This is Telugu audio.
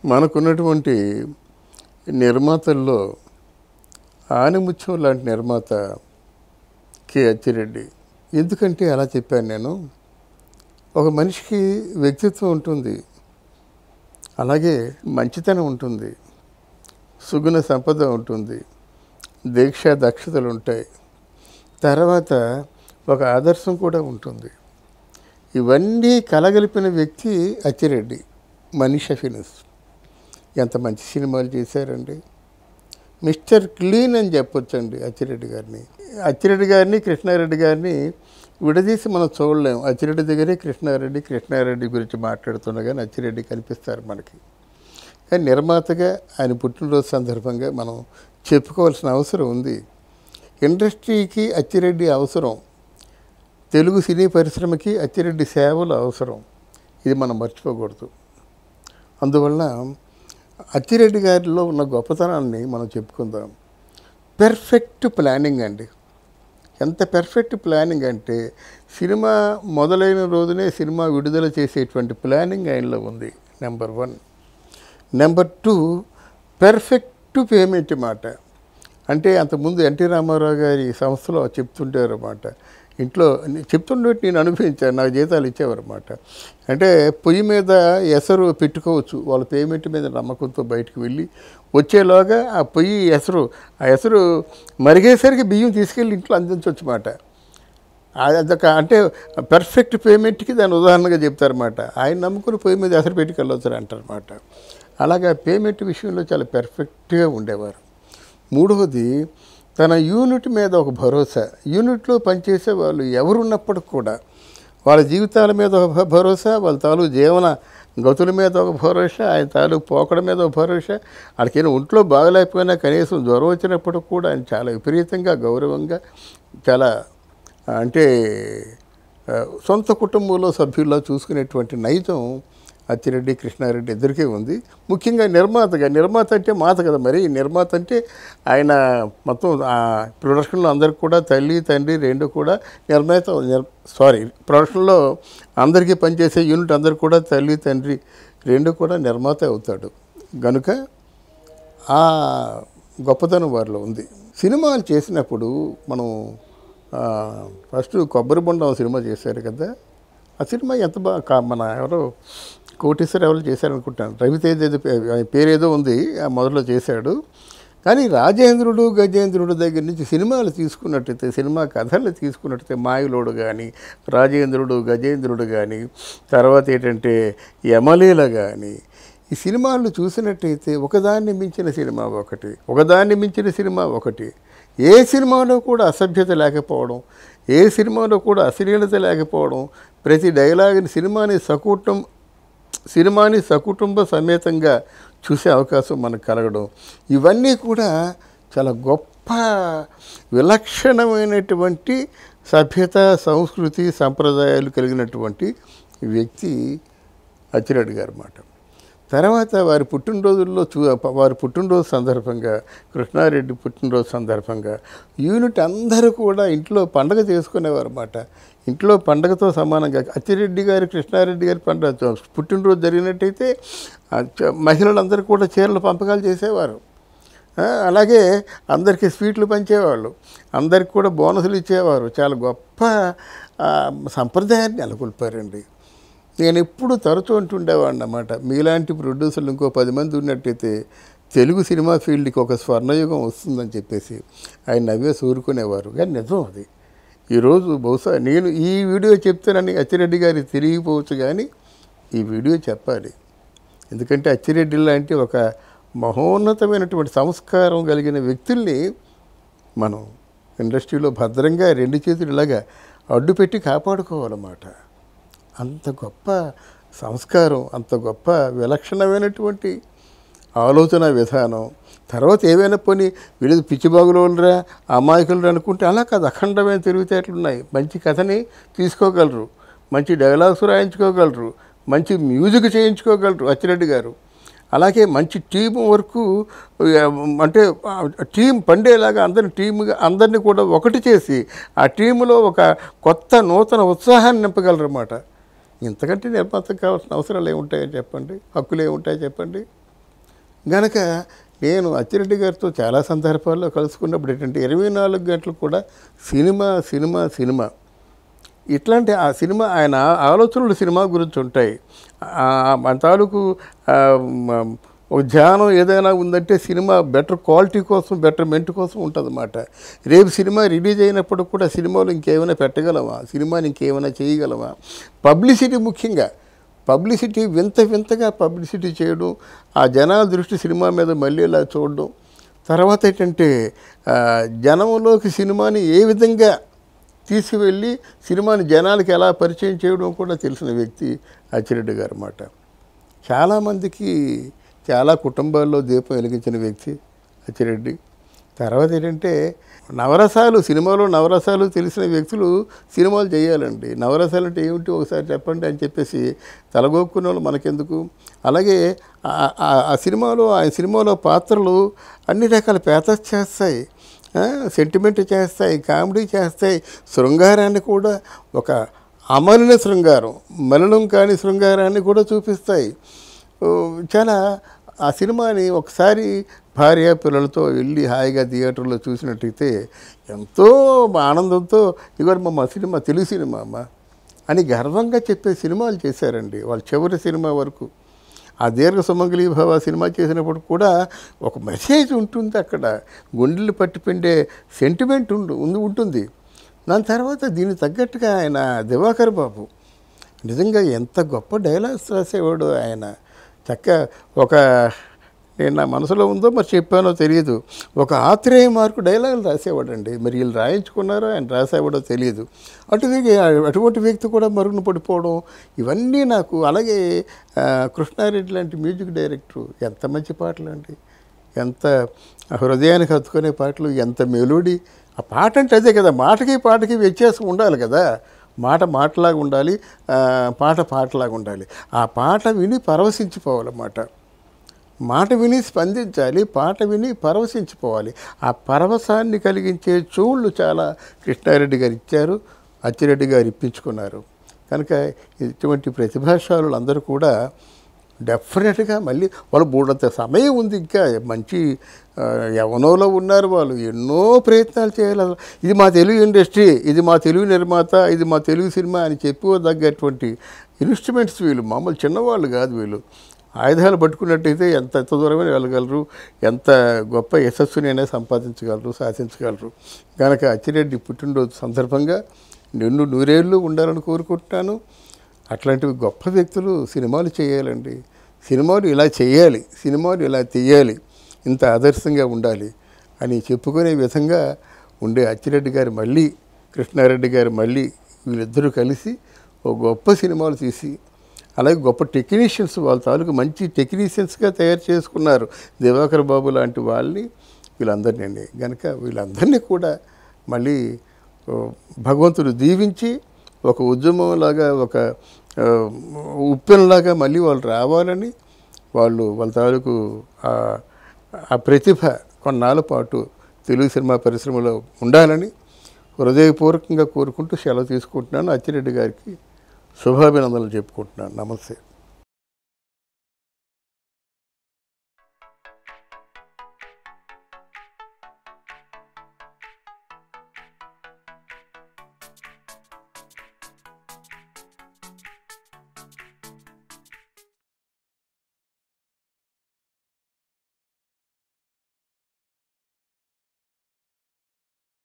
మనకున్నటువంటి నిర్మాతల్లో ఆనిముత్యం లాంటి నిర్మాత కె అచ్చిరెడ్డి ఎందుకంటే అలా చెప్పాను నేను ఒక మనిషికి వ్యక్తిత్వం ఉంటుంది అలాగే మంచితనం ఉంటుంది సుగుణ సంపద ఉంటుంది దీక్ష దక్షతలు ఉంటాయి తర్వాత ఒక ఆదర్శం కూడా ఉంటుంది ఇవన్నీ కలగలిపిన వ్యక్తి అచ్చిరెడ్డి మనీషా ఫినిస్ ఎంత మంచి సినిమాలు చేశారండి మిస్టర్ క్లీన్ అని చెప్పొచ్చండి అచ్చిరెడ్డి గారిని అచ్చిరెడ్డి గారిని కృష్ణారెడ్డి గారిని విడదీసి మనం చూడలేం అచ్చిరెడ్డి దగ్గరే కృష్ణారెడ్డి కృష్ణారెడ్డి గురించి మాట్లాడుతుండగానే అచ్చిరెడ్డి కనిపిస్తారు మనకి కానీ నిర్మాతగా ఆయన పుట్టినరోజు సందర్భంగా మనం చెప్పుకోవాల్సిన అవసరం ఉంది ఇండస్ట్రీకి అచ్చిరెడ్డి అవసరం తెలుగు సినీ పరిశ్రమకి అచ్చిరెడ్డి సేవలు అవసరం ఇది మనం మర్చిపోకూడదు అందువల్ల అచ్చిరెడ్డి గారిలో ఉన్న గొప్పతనాన్ని మనం చెప్పుకుందాం పెర్ఫెక్ట్ ప్లానింగ్ అండి ఎంత పెర్ఫెక్ట్ ప్లానింగ్ అంటే సినిమా మొదలైన రోజునే సినిమా విడుదల చేసేటువంటి ప్లానింగ్ ఆయనలో ఉంది number one number two perfect payment మాట అంటే అంతకుముందు ఎన్టీ రామారావు గారి సంస్థలో చెప్తుంటారు అన్నమాట ఇంట్లో చెప్తుండే నేను అనుభవించాను నాకు జీతాలు ఇచ్చేవారన్నమాట అంటే పొయ్యి మీద ఎసరు పెట్టుకోవచ్చు వాళ్ళ పేమెంట్ మీద నమ్మకంతో బయటకు వెళ్ళి వచ్చేలోగా ఆ పొయ్యి ఎసరు ఆ ఎసరు మరిగేసరికి బియ్యం తీసుకెళ్ళి ఇంట్లో అందించవచ్చు మాట అదొక అంటే పర్ఫెక్ట్ పేమెంట్కి దాని ఉదాహరణగా చెప్తారన్నమాట ఆయన నమ్ముకుని పొయ్యి మీద ఎసరు పెట్టుకెళ్ళవచ్చు అంటారన్నమాట అలాగా పేమెంట్ విషయంలో చాలా పెర్ఫెక్ట్గా ఉండేవారు మూడవది తన యూనిట్ మీద ఒక భరోసా యూనిట్లో పనిచేసే వాళ్ళు ఎవరున్నప్పటికి కూడా వాళ్ళ జీవితాల మీద ఒక భ- భరోసా వాళ్ళ తాలూకు జీవన గతుల మీద ఒక భరోసా ఆయన తాలూకు పోకడ మీద ఒక భరోసా వాళ్ళకైనా ఒంట్లో బాగలేకపోయినా కనీసం జ్వరం వచ్చినప్పుడు కూడా ఆయన చాలా విపరీతంగా గౌరవంగా చాలా అంటే ఆ, సొంత కుటుంబంలో సభ్యుల్లో చూసుకునేటువంటి నైజం అచ్చిరెడ్డి కృష్ణారెడ్డి ఇద్దరికీ ఉంది ముఖ్యంగా నిర్మాతగా నిర్మాత అంటే మాత కదా మరి నిర్మాత అంటే ఆయన మొత్తం ఆ ప్రొడక్షన్లో అందరికి కూడా తల్లి తండ్రి రెండు కూడా నిర్మాత నిర్ సారీ ప్రొడక్షన్లో అందరికీ పనిచేసే యూనిట్ అందరు కూడా తల్లి తండ్రి రెండు కూడా నిర్మాత అవుతాడు గనుక ఆ గొప్పతనం వారిలో ఉంది సినిమాలు చేసినప్పుడు మనం ఆ, ఫస్ట్ కొబ్బరి బొండం సినిమా చేశారు కదా ఆ సినిమా ఎంత బాగా మన ఎవరో కోటేశ్వర ఎవరు చేశారనుకుంటాను రవితేజ్ ఏదో పే- ఆయన పేరేదో ఉంది ఆ మొదట్లో చేశాడు కానీ రాజేంద్రుడు గజేంద్రుడు దగ్గర నుంచి సినిమాలు తీసుకున్నట్టయితే సినిమా కథలు తీసుకున్నట్టయితే మాయలోడు కానీ రాజేంద్రుడు గజేంద్రుడు కానీ తర్వాత ఏంటంటే యమలీల కానీ ఈ సినిమాలు చూసినట్టయితే ఒకదాన్ని మించిన సినిమా ఒకటి ఒకదాన్ని మించిన సినిమా ఒకటి ఏ సినిమాలో కూడా అసభ్యత లేకపోవడం ఏ సినిమాలో కూడా అశ్లీలత లేకపోవడం ప్రతి డైలాగ్ని సినిమాని సకుటం సినిమాని సకుటుంబ సమేతంగా చూసే అవకాశం మనకు కలగడం ఇవన్నీ కూడా చాలా గొప్ప విలక్షణమైనటువంటి సభ్యత సంస్కృతి సంప్రదాయాలు కలిగినటువంటి వ్యక్తి అచ్చిరెడ్డి గారు మాట తర్వాత వారి పుట్టినరోజుల్లో చూ వారి పుట్టినరోజు సందర్భంగా కృష్ణారెడ్డి పుట్టినరోజు సందర్భంగా యూనిట్ అందరూ కూడా ఇంట్లో పండగ చేసుకునేవారు అన్నమాట ఇంట్లో పండగతో సమానంగా అచ్చిరెడ్డి గారి కృష్ణారెడ్డి గారి పండుగ పుట్టినరోజు జరిగినట్టయితే ఆ చ- మహిళలందరూ కూడా చీరలు పంపకాలు చేసేవారు ఆ, అలాగే అందరికీ స్వీట్లు పంచేవాళ్ళు అందరికి కూడా బోనసులు ఇచ్చేవారు చాలా గొప్ప ఆ, సంప్రదాయాన్ని నెలకొల్పారండి నేను ఎప్పుడు తరచూ అంటుండేవాడిని అన్నమాట మీలాంటి ప్రొడ్యూసర్లు ఇంకో పది మంది ఉన్నట్టయితే తెలుగు సినిమా ఫీల్డ్కి ఒక స్వర్ణయుగం వస్తుందని చెప్పేసి ఆయన నవ్వే సూరుకునేవారు కానీ నిజం అది ఈరోజు బహుశా నేను ఈ వీడియో చెప్తానని అచ్చిరెడ్డి గారికి తెలియకపోవచ్చు కానీ ఈ వీడియో చెప్పాలి ఎందుకంటే అచ్చిరెడ్డి లాంటి ఒక మహోన్నతమైనటువంటి సంస్కారం కలిగిన వ్యక్తుల్ని మనం ఇండస్ట్రీలో భద్రంగా రెండు చేతులు ఇలాగా అడ్డుపెట్టి కాపాడుకోవాలన్నమాట అంత గొప్ప సంస్కారం అంత గొప్ప విలక్షణమైనటువంటి ఆలోచన విధానం తర్వాత ఏవైనా పోనీ వీళ్ళు పిచ్చిబాగులోనరా అమాయకులు అనుకుంటే అలా కాదు అఖండమైన తెలివితేటలు ఉన్నాయి మంచి కథని తీసుకోగలరు మంచి డైలాగ్స్ రాయించుకోగలరు మంచి మ్యూజిక్ చేయించుకోగలరు అచ్చిరెడ్డి గారు అలాగే మంచి టీం వరకు ఆ, అంటే ఆ టీం పండేలాగా అందరిని టీముగా అందరినీ కూడా ఒకటి చేసి ఆ టీములో ఒక కొత్త నూతన ఉత్సాహాన్ని నింపగలరు అన్నమాట ఇంతకంటే నిర్మాతకు కావాల్సిన అవసరాలు ఏముంటాయో చెప్పండి హక్కులు ఏముంటాయో చెప్పండి గనక నేను అచ్చిరెడ్డి గారితో చాలా సందర్భాల్లో కలుసుకున్నప్పుడు ఏంటంటే ఇరవై నాలుగు గంటలు కూడా సినిమా సినిమా సినిమా ఇట్లాంటి ఆ సినిమా ఆయన ఆ- ఆలోచనలు సినిమా గురించి ఉంటాయి ఆ- మన తాలూకు ఆ, మ- ఒక ధ్యానం ఏదైనా ఉందంటే సినిమా బెటర్ క్వాలిటీ కోసం బెటర్మెంట్ కోసం ఉంటుందన్నమాట రేపు సినిమా రిలీజ్ అయినప్పుడు కూడా సినిమాలో ఇంకేమైనా పెట్టగలమా సినిమాని ఇంకేమైనా చేయగలమా పబ్లిసిటీ ముఖ్యంగా పబ్లిసిటీ వింత వింతగా పబ్లిసిటీ చేయడం ఆ జనాల దృష్టి సినిమా మీద మళ్ళీలా చూడడం తర్వాత ఏంటంటే ఆ, జనంలోకి సినిమాని ఏ విధంగా తీసుకువెళ్ళి సినిమాని జనాలకి ఎలా పరిచయం చేయడం కూడా తెలిసిన వ్యక్తి అచ్చిరెడ్డి గారు అన్నమాట చాలామందికి చాలా కుటుంబాల్లో దీపం వెలిగించిన వ్యక్తి అచ్చిరెడ్డి తర్వాత ఏంటంటే నవరసాలు సినిమాలో నవరసాలు తెలిసిన వ్యక్తులు సినిమాలు చేయాలండి నవరసాలు అంటే ఏమిటి ఒకసారి చెప్పండి అని చెప్పేసి తలగొక్కున్న వాళ్ళు మనకెందుకు అలాగే ఆ- ఆ- ఆ సినిమాలో ఆ సినిమాలో పాత్రలు అన్ని రకాల పేతస్ చేస్తాయి సెంటిమెంట్ చేస్తాయి కామెడీ చేస్తాయి శృంగారాన్ని కూడా ఒక అమలిన శృంగారం మలినం కాని శృంగారాన్ని కూడా చూపిస్తాయి ఓ, చాలా ఆ సినిమాని ఒకసారి భార్య పిల్లలతో వెళ్ళి హాయిగా థియేటర్లో చూసినట్టయితే ఎంతో ఆనందంతో ఇవాళ మా సినిమా తెలుగు సినిమా అమ్మ అని గర్వంగా చెప్పే సినిమాలు చేశారండి వాళ్ళ చివరి సినిమా వరకు ఆ దీర్ఘ సుమంగళి భవ సినిమా చేసినప్పుడు కూడా ఒక మెసేజ్ ఉంటుంది అక్కడ గుండెలు పట్టిపిండే సెంటిమెంట్ ఉండు ఉంది ఉంటుంది దాని తర్వాత దీనికి తగ్గట్టుగా ఆయన దివాకర్ బాబు నిజంగా ఎంత గొప్ప డైలాగ్స్ రాసేవాడు ఆయన చక్క ఒక నేను నా మనసులో ఉందో మరి చెప్పానో తెలియదు ఒక ఆత్రేయ మార్కు డైలాగులు రాసేవాడండి మరి వీళ్ళు రాయించుకున్నారో ఆయన రాసేవాడో తెలియదు అటు అటువంటి వ్యక్తి కూడా మరుగున పడిపోవడం ఇవన్నీ నాకు అలాగే ఆ, కృష్ణారెడ్డి లాంటి మ్యూజిక్ డైరెక్టర్ ఎంత మంచి పాటలు అండి ఎంత హృదయానికి హత్తుకునే పాటలు ఎంత మెలోడీ ఆ పాట అంటే అదే కదా మాటకి పాటకి వ్యత్యాసం ఉండాలి కదా మాట మాటలాగా ఉండాలి ఆ, పాట పాటలాగా ఉండాలి ఆ పాట విని పరవశించిపోవాలన్నమాట మాట విని స్పందించాలి పాట విని పరవశించిపోవాలి ఆ పరవశాన్ని కలిగించే చూళ్ళు చాలా కృష్ణారెడ్డి గారు ఇచ్చారు అచ్చిరెడ్డి గారు ఇప్పించుకున్నారు కనుక ఇటువంటి ప్రతిభాశాలు అందరూ కూడా డెఫినెట్గా మళ్ళీ వాళ్ళు బూడంత సమయం ఉంది ఇంకా మంచి ఆ, యవ్వనంలో ఉన్నారు వాళ్ళు ఎన్నో ప్రయత్నాలు చేయాలి అసలు. ఇది మా తెలుగు ఇండస్ట్రీ ఇది మా తెలుగు నిర్మాత ఇది మా తెలుగు సినిమా అని చెప్పుకోదగ్గటువంటి ఇన్స్ట్రుమెంట్స్ వీళ్ళు మామూలు చిన్నవాళ్ళు కాదు వీళ్ళు ఆయుధాలు పట్టుకున్నట్టయితే ఎంత ఎంత దూరమైనా వెళ్ళగలరు ఎంత గొప్ప యశస్సునైనా సంపాదించగలరు సాధించగలరు కనుక అచ్చిరెడ్డి పుట్టినరోజు సందర్భంగా నిన్ను నూరేళ్ళు ఉండాలని కోరుకుంటున్నాను అట్లాంటివి గొప్ప వ్యక్తులు సినిమాలు చేయాలండి సినిమాలు ఇలా చేయాలి సినిమాలు ఇలా తీయాలి ఇంత ఆదర్శంగా ఉండాలి అని చెప్పుకునే విధంగా ఉండే అచ్చిరెడ్డి గారు మళ్ళీ కృష్ణారెడ్డి గారు మళ్ళీ వీళ్ళిద్దరూ కలిసి ఒక గొప్ప సినిమాలు తీసి అలాగే గొప్ప టెక్నీషియన్స్ వాళ్ళ తాలూకు మంచి టెక్నీషియన్స్గా తయారు చేసుకున్నారు దివాకర్ బాబు లాంటి వాళ్ళని వీళ్ళందరినీ కనుక వీళ్ళందరినీ కూడా మళ్ళీ ఓ, భగవంతుడు దీవించి ఒక ఉద్యమంలాగా ఒక ఆ, ఉప్పెనలాగా మళ్ళీ వాళ్ళు రావాలని వాళ్ళు వాళ్ళ తాలూకు ఆ- ఆ ప్రతిభ కొన్నాళ్ళ పాటు తెలుగు సినిమా పరిశ్రమలో ఉండాలని హృదయపూర్వకంగా కోరుకుంటూ సెలవు తీసుకుంటున్నాను అచ్చిరెడ్డి గారికి శుభాభినందనలు చెప్పుకుంటున్నాను నమస్తే